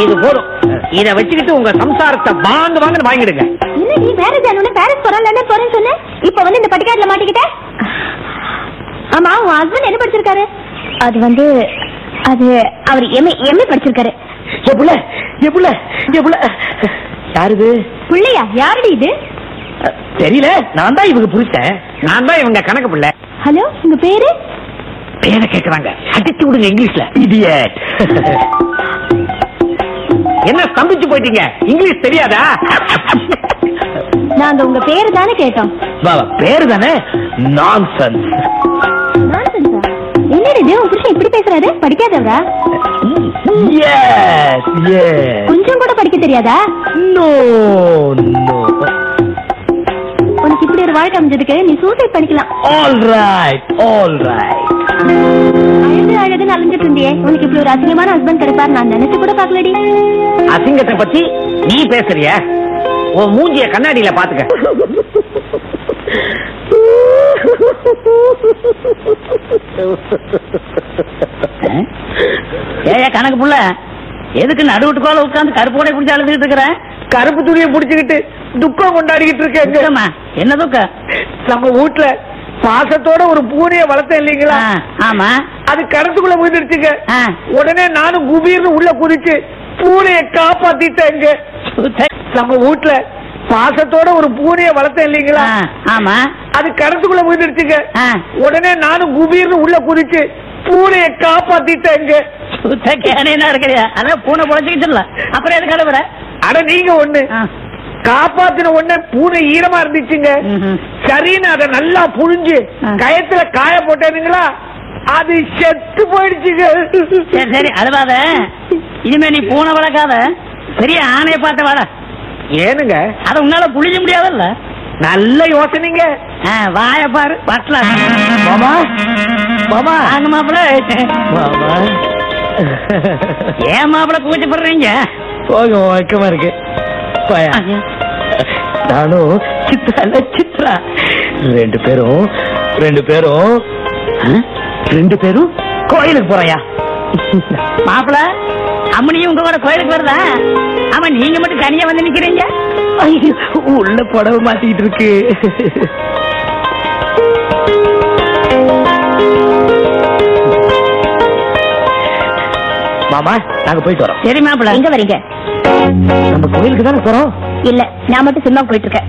இது போதும் இத வச்சுக்கிட்டு உங்க சம்சாரத்தை வாங்க வாங்கன்னு வாங்கிடுங்க என்ன நீ மேரேஜ் ஆனோட பாரிஸ் போறேன் லண்டன் போறேன்னு சொன்ன இப்ப வந்து இந்த பட்டிக்காட்டுல மாட்டிக்கிட்ட ஆமா உன் ஹஸ்பண்ட் என்ன படிச்சிருக்காரு அது வந்து அது அவர் எம்ஏ எம்ஏ படிச்சிருக்காரு எப்புல எப்புல எப்புல யாருது பிள்ளையா யாருடி இது தெரியல நான் தான் இவங்க புரிச்சேன் நான் தான் இவங்க கணக்கு பிள்ளை ஹலோ உங்க பேரு பேரை கேக்குறாங்க அடிச்சு விடுங்க இங்கிலீஷ்ல இடியட் என்ன ஸ்தம்பிச்சு போயிட்டீங்க இங்கிலீஷ் தெரியாதா நாங்க உங்க பேரு தானே கேட்டோம் பாபா பேரு தானே நான்சென்ஸ் Nonsense ஆ? என்னடி இது உன் புருஷன் இப்படி பேசுறாரு படிக்காதவரா எஸ் எஸ் கொஞ்சம் கூட படிக்க தெரியாதா நோ நோ உனக்கு இப்படி ஒரு வாழ்க்கை அமைஞ்சதுக்கு நீ சூசைட் பண்ணிக்கலாம் ஆல் ரைட் ஆல் ரைட் அழுது அழுதுன்னு அலைஞ்சிட்டு இருந்தியே உனக்கு இப்படி ஒரு அசிங்கமான ஹஸ்பண்ட் கிடைப்பார் நான் நினைச்சு கூட பாக்கலடி அசிங்கத்தை பத்தி நீ பேசுறிய உன் மூஞ்சிய கண்ணாடியில பாத்துக்க ஏயா கணக்கு புள்ள எதுக்கு நடுவுட்டுக்கோல உட்காந்து கருப்பு கூட பிடிச்சி அழுதுகிட்டு இருக்கிற கருப்பு துணியை புடிச்சுக்கிட்டு துக்கம் கொண்டாடிக்கிட்டு இருக்கேங்க எங்கம்மா? என்ன துக்கம் நம்ம வீட்டுல பாசத்தோட ஒரு பூனைய வளர்த்தேன் இல்லீங்களா ஆ, ஆமா அது கடத்துக்குள்ள விழுந்துருச்சுங்க ஆ. உடனே நானும் குபீர்னு உள்ள குதிச்சு பூனைய காப்பாத்திட்டேங்க நம்ம வீட்டுல பாசத்தோட ஒரு பூனைய வளர்த்தேன் இல்லீங்களா ஆ, ஆமா அது கடத்துக்குள்ள விழுந்துருச்சுங்க ஆ. உடனே நானும் குபீர்னு உள்ள குதிச்சு பூனைய காப்பாத்திட்டேங்க சுத்த கேனையா இருக்கிறியா அதான் பூனை பொழைச்சிக்கிச்சுல அப்புறம் எது கடவுற அட நீங்க ஒண்ணு காப்பாத்தின உடனே பூனை ஈரமா இருந்துச்சுங்க சரின்னு அத நல்லா புழிஞ்சு ஆ. கயத்துல காய போட்டேனுங்களா அது செத்து போயிடுச்சுங்க சரி சரி அழுவாத இனிமே நீ பூனை வளர்க்காத பெரிய ஆணைய பார்த்த வாட ஏனுங்க அத உன்னால புளிஞ்ச முடியாதுல்ல நல்ல யோசனைங்க ஆ, வாய பாரு பட்டல மாமா மாமா வாங்க மாப்பிள்ள மாமா ஏன் மாப்பிள்ள கூச்சப்படுறீங்க போக வழக்கமா இருக்கு போயா. நானும் சித்ரா இல்ல சித்ரா ரெண்டு பேரும் ரெண்டு பேரும் ரெண்டு பேரும் கோயிலுக்கு போறயா மாப்பிள அம்மனியும் உங்க கூட கோயிலுக்கு வருதா ஆமா நீங்க மட்டும் தனியா வந்து நிக்கிறீங்க ஐயோ, உள்ள புடவை மாத்திட்டு இருக்கு மாமா நாங்க போயிட்டு வரோம் சரி மாப்பிள எங்க வரீங்க நம்ம கோயிலுக்கு தானே போறோம் இல்ல நான் மட்டும் சினிமா போயிட்டு இருக்கேன்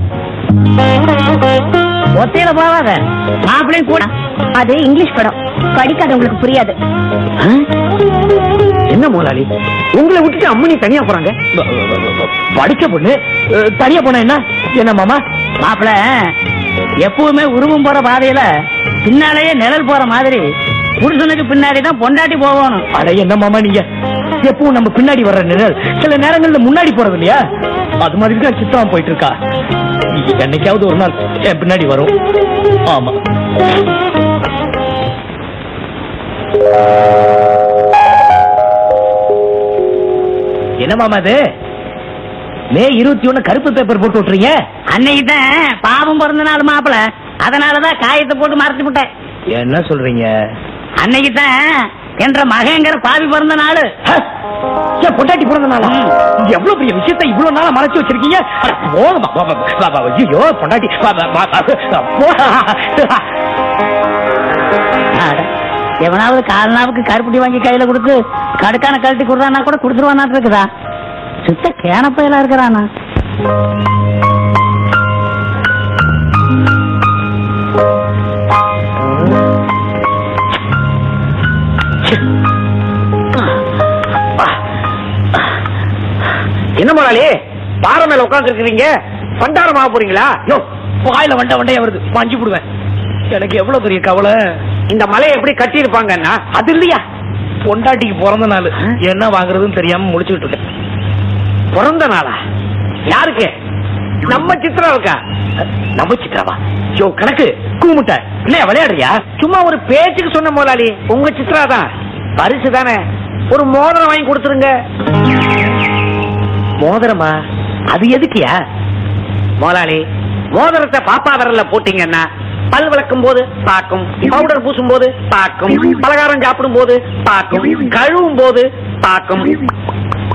ஒத்தையில போவாத மாப்பிளையும் கூட அது இங்கிலீஷ் படம் படிக்காதவங்களுக்கு புரியாது ஆ? என்ன முதலாளி உங்களை விட்டுட்டு அம்மனி தனியா போறாங்க ப- ப- ப- படிச்ச பொண்ணு அஹ், தனியா போனா என்ன என்ன மாமா மாப்பிள எப்பவுமே உருவம் போற பாதையில பின்னாலேயே நிழல் போற மாதிரி புருஷனுக்கு பின்னாடி தான் பொண்டாட்டி போகணும் அட என்ன மாமா நீங்க எப்பவும் நம்ம பின்னாடி வர்ற நிழல் சில நேரங்கள்ல முன்னாடி போறது இல்லையா அது மாதிரி தான் சித்தமா போயிட்டு இருக்கா இது என்னைக்காவது ஒரு நாள் என் பின்னாடி வரும் ஆமா என்ன மாமா இது மே இருபத்தி ஒண்ணு கருப்பு பேப்பர் போட்டு விட்டுறீங்க அன்னைக்கு தான் பாவம் பிறந்த நாள் மாப்பிள அதனாலதான் காயத்தை போட்டு மறைச்சு விட்டேன் என்ன சொல்றீங்க அன்னைக்கு தான் என்ற மகங்கிற பாவி பிறந்த நாள் ஹ! ஏன் பொண்டாட்டி பிறந்த நாளா எவ்வளவு பெரிய விஷயத்தை இவ்வளவு நாளா மறைச்சு வச்சிருக்கீங்க அட, போங்கம்மா, வா, வா, வா, வா, ஐயோ பொண்டாட்டி வா, வா, வா, வா, போ. அட, எவனாவது கால்னாவுக்கு கருப்பட்டி வாங்கி கையில கொடுத்து கடுக்கான கழட்டி கொடுறானா கூட கொடுத்துருவானா இருக்குதா சுத்த கேனப்பையில இருக்கிறானா என்ன முதலாளி பாறை மேல உட்கார்ந்து இருக்கிறீங்க பண்டாரம் ஆக போறீங்களா யோ வாயில வண்ட வண்டைய வருது மஞ்சு போடுவேன் எனக்கு எவ்வளவு பெரிய கவலை இந்த மலையை எப்படி கட்டி இருப்பாங்கன்னா அது இல்லையா பொண்டாட்டிக்கு பிறந்த நாள் என்ன வாங்குறதுன்னு தெரியாம முடிச்சுக்கிட்டு இருக்கேன் பிறந்த நாளா யாருக்கு நம்ம சித்ரா இருக்கா நம்ம சித்ராவா யோ கணக்கு கூமுட்ட இல்லையா விளையாடுறியா சும்மா ஒரு பேச்சுக்கு சொன்ன முதலாளி உங்க சித்ரா தான் பரிசு தானே ஒரு மோதிரம் வாங்கி கொடுத்துருங்க மோதிரமா அது எதுக்குயா முதலாளி மோதிரத்தை பாப்பா விரல்ல போட்டீங்கன்னா பல் விளக்கும் போது பாக்கும் பவுடர் பூசும் போது பாக்கும் பலகாரம் சாப்பிடும் போது பாக்கும் கழுவும் போது பாக்கும்